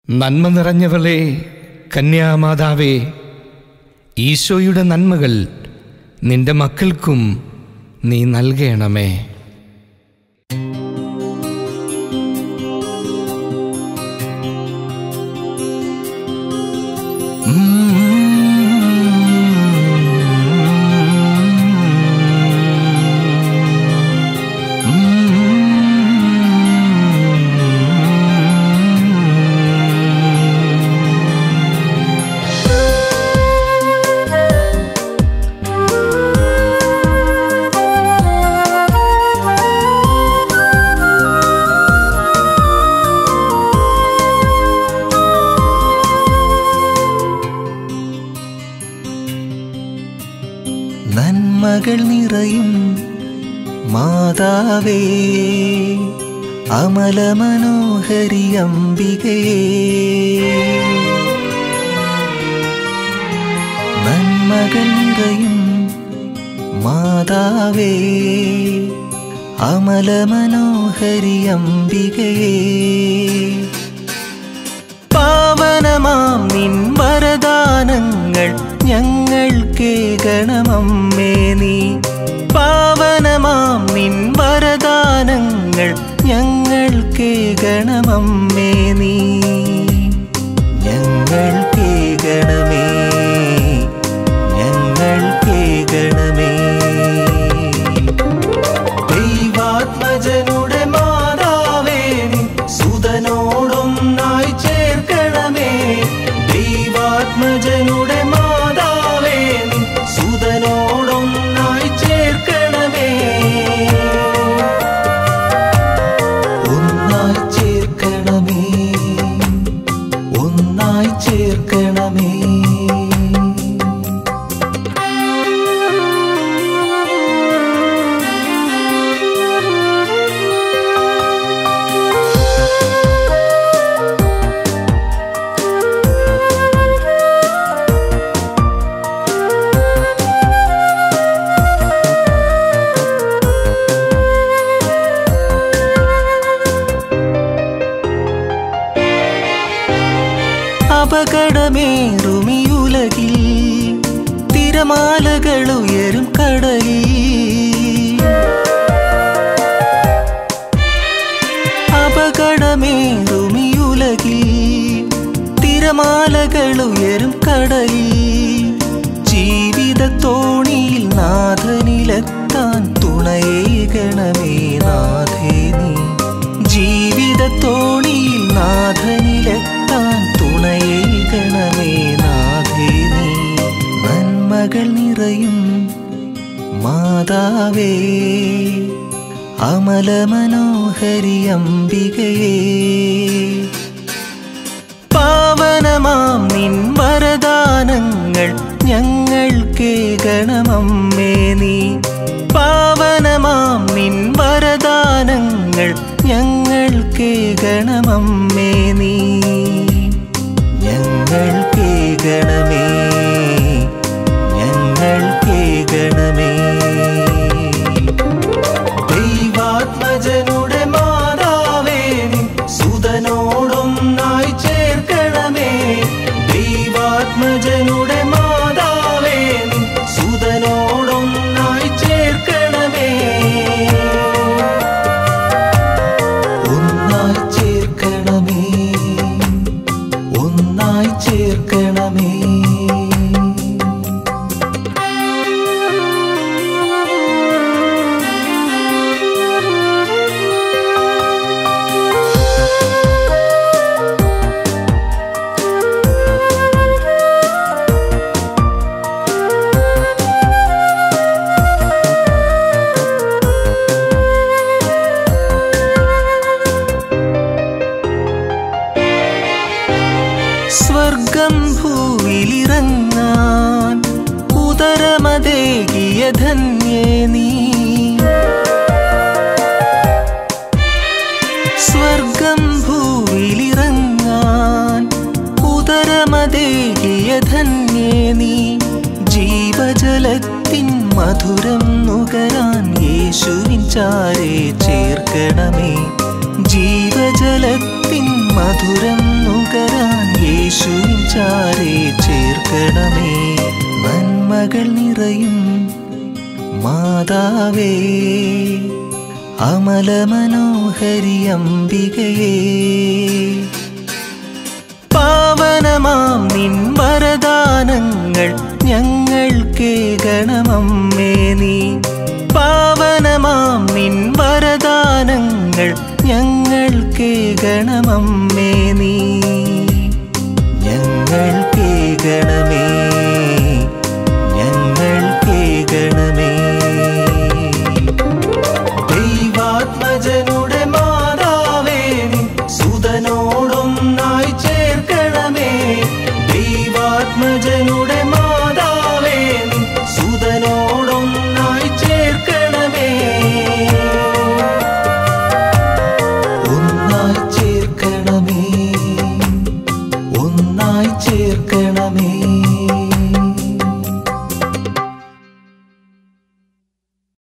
നന്മ നിറഞ്ഞവളെ കന്യാമാതാവേ ഈശോയുടെ നന്മകൾ നിന്റെ മക്കൾക്കും നീ നൽകണമേ നന്മകൾ നിറയും മാതാവേ അമല മനോഹരി അംബികയേ നന്മകൾ നിറയും മാതാവേ അമല മനോഹരി അംബികയേ പാവനമാം നിൻ വരദാനങ്ങൾ ഞങ്ങൾ കേകണമമ്മേ നീ പാവനമാം നിൻ വരദാനങ്ങൾ ഞങ്ങൾ കേകണമമ്മേ നീ ഞങ്ങൾ കേകണമേ ഞങ്ങൾ കേകണമേ ദൈവാത്മജനുടെ മാതാവേ നിൻ സുതനോടൊന്നായി ചേർക്കണമേ ദൈവാത്മജനുടെ മാതാവേ നിൻ സുതനോടൊന്നായി ചേർക്കണമേ ഒന്നായി ചേർക്കണമേ ഒന്നായി ചേർക്കണമേ അപകടമേറുമിയുലകിൽ തിരമാലകൾ ഉയരും കടലിൽ അപകടമേറുമിയുലകിൽ തിരമാലകൾ ഉയരും കടലിൽ ജീവിത തോണിയിൽ നാഥനിലെത്താൻ തുണയേകണമേ നാഥേ നീ ജീവിത തോണിയിൽ നാഥനിലെത്താൻ തുണയേകണമേ നാഥേ നീ നന്മകൾ നിറയും മാതാവേ അമല മനോഹരി അംബികയേ പാവനമാം നിൻ വരദാനങ്ങൾ ഞങ്ങൾ കേകണമമ്മേ നീ പാവനമാം നിൻ വരദാനങ്ങൾ ഞങ്ങൾ കേകണമമ്മേ നീ ഞങ്ങൾ കേകണമേ ഞങ്ങൾ കേകണമേ ദൈവാത്മജനുടെ മാതാവേ നിൻ സുതനോടൊന്നായി ചേർക്കണമേ ദൈവാത്മജനുടെ മാതാവേ നിൻ സുതനോടൊന്നായി ചേർക്കണമേ ഒന്നായി ചേർക്കണമേ ഒന്നായി ചേർക്കണമേ സ്വർഗം ഭൂവിലിറങ്ങാൻ ഉദരമതേകിയ ധന്യേ നീ സ്വർഗം ഭൂവിലിറങ്ങാൻ ഉദരമതേകിയ ധന്യേ നീ ജീവജലത്തിൻ മധുരം നുകരാൻ യേശുവിൻ ചാരെ ചേർക്കണമേ ജീവജലത്തിൻ മധുരം നുകരാൻ ചാരേ ചേർക്കണമേ നന്മകൾ നിറയും മാതാവേ അമല മനോഹരി അംബികയേ പാവനമാം നിൻ വരദാനങ്ങൾ ഞങ്ങൾക്കേകണമമ്മേ നീ പാവനമാം നിൻ വരദാനങ്ങൾ ഞങ്ങൾക്കേകണമമ്മേ നീ ഞങ്ങൾക്കേകണമേ ഞങ്ങൾക്കേകണമേ ദൈവാത്മജനുടെ മാതാവേ നിൻ സുതനോടൊന്നായി ചേർക്കണമേ ദൈവാത്മജനുടെ മാതാവേ നിൻ സുതനോടൊന്നായി ചേർക്കണമേ ഒന്നായി ചേർക്കണമേ ഒന്നായി ചേർക്കണമേ